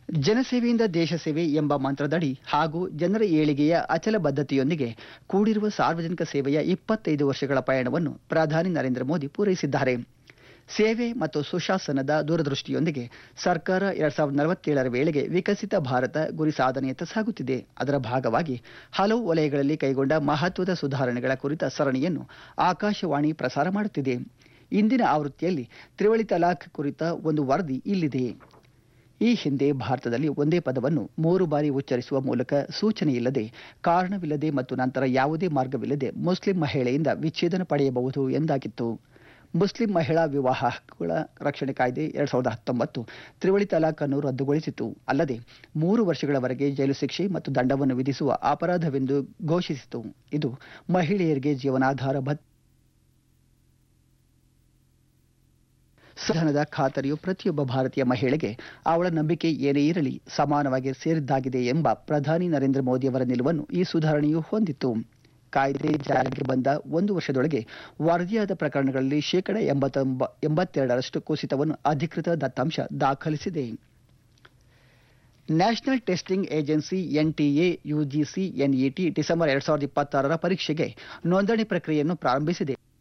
ಜನಸೇವೆಯಿಂದ ದೇಶ ಸೇವೆ ಎಂಬ ಮಂತ್ರದಡಿ ಹಾಗೂ ಜನರ ಏಳಿಗೆಯ ಅಚಲ ಬದ್ಧತೆಯೊಂದಿಗೆ ಕೂಡಿರುವ ಸಾರ್ವಜನಿಕ ಸೇವೆಯ ಇಪ್ಪತ್ತೈದು ವರ್ಷಗಳ ಪಯಣವನ್ನು ಪ್ರಧಾನಿ ನರೇಂದ್ರ ಮೋದಿ ಪೂರೈಸಿದ್ದಾರೆ ಸೇವೆ ಮತ್ತು ಸುಶಾಸನದ ದೂರದೃಷ್ಟಿಯೊಂದಿಗೆ ಸರ್ಕಾರ ಎರಡ್ ಸಾವಿರದ ನಲವತ್ತೇಳರ ವೇಳೆಗೆ ವಿಕಸಿತ ಭಾರತ ಗುರಿ ಸಾಧನೆಯತ್ತ ಸಾಗುತ್ತಿದೆ ಅದರ ಭಾಗವಾಗಿ ಹಲವು ವಲಯಗಳಲ್ಲಿ ಕೈಗೊಂಡ ಮಹತ್ವದ ಸುಧಾರಣೆಗಳ ಕುರಿತ ಸರಣಿಯನ್ನು ಆಕಾಶವಾಣಿ ಪ್ರಸಾರ ಮಾಡುತ್ತಿದೆ ಇಂದಿನ ಆವೃತ್ತಿಯಲ್ಲಿ ತ್ರಿವಳಿ ತಲಾಖ್ ಕುರಿತ ಒಂದು ವರದಿ ಇಲ್ಲಿದೆ ಈ ಹಿಂದೆ ಭಾರತದಲ್ಲಿ ಒಂದೇ ಪದವನ್ನು ಮೂರು ಬಾರಿ ಉಚ್ಚರಿಸುವ ಮೂಲಕ ಸೂಚನೆ ಇಲ್ಲದೆ ಕಾರಣವಿಲ್ಲದೆ ಮತ್ತು ನಂತರ ಯಾವುದೇ ಮಾರ್ಗವಿಲ್ಲದೆ ಮುಸ್ಲಿಂ ಮಹಿಳೆಯಿಂದ ವಿಚ್ಛೇದನ ಪಡೆಯಬಹುದು ಎಂದಾಗಿತ್ತು ಮುಸ್ಲಿಂ ಮಹಿಳಾ ವಿವಾಹ ಹಕ್ಕುಗಳ ರಕ್ಷಣೆ ಕಾಯ್ದೆ ಎರಡ್ ಸಾವಿರದ ಹತ್ತೊಂಬತ್ತು ತ್ರಿವಳಿ ತಲಾಖ್ ಅನ್ನು ರದ್ದುಗೊಳಿಸಿತು ಅಲ್ಲದೆ ಮೂರು ವರ್ಷಗಳವರೆಗೆ ಜೈಲು ಶಿಕ್ಷೆ ಮತ್ತು ದಂಡವನ್ನು ವಿಧಿಸುವ ಅಪರಾಧವೆಂದು ಘೋಷಿಸಿತು ಇದು ಮಹಿಳೆಯರಿಗೆ ಜೀವನಾಧಾರ ಭತ್ ಸಂವಿಧಾನದ ಖಾತರಿಯು ಪ್ರತಿಯೊಬ್ಬ ಭಾರತೀಯ ಮಹಿಳೆಗೆ ಅವಳ ನಂಬಿಕೆ ಏನೇ ಇರಲಿ ಸಮಾನವಾಗಿ ಸೇರಿದ್ದಾಗಿದೆ ಎಂಬ ಪ್ರಧಾನಿ ನರೇಂದ್ರ ಮೋದಿಯವರ ನಿಲುವನ್ನು ಈ ಸುಧಾರಣೆಯು ಹೊಂದಿತ್ತು ಕಾಯ್ದೆ ಜಾರಿಗೆ ಬಂದ ಒಂದು ವರ್ಷದೊಳಗೆ ವರದಿಯಾದ ಪ್ರಕರಣಗಳಲ್ಲಿ ಶೇಕಡ ಎಂಬತ್ತೊಂಬ ಎಂಬತ್ತೆರಡರಷ್ಟು ಕುಸಿತವನ್ನು ಅಧಿಕೃತ ದತ್ತಾಂಶ ದಾಖಲಿಸಿದೆ national testing agency NTA UGC NET December ಎರಡ್ ಸಾವಿರದ ಇಪ್ಪತ್ತಾರರ ಪರೀಕ್ಷೆಗೆ ನೋಂದಣಿ ಪ್ರಕ್ರಿಯೆಯನ್ನು ಪ್ರಾರಂಭಿಸಿದೆ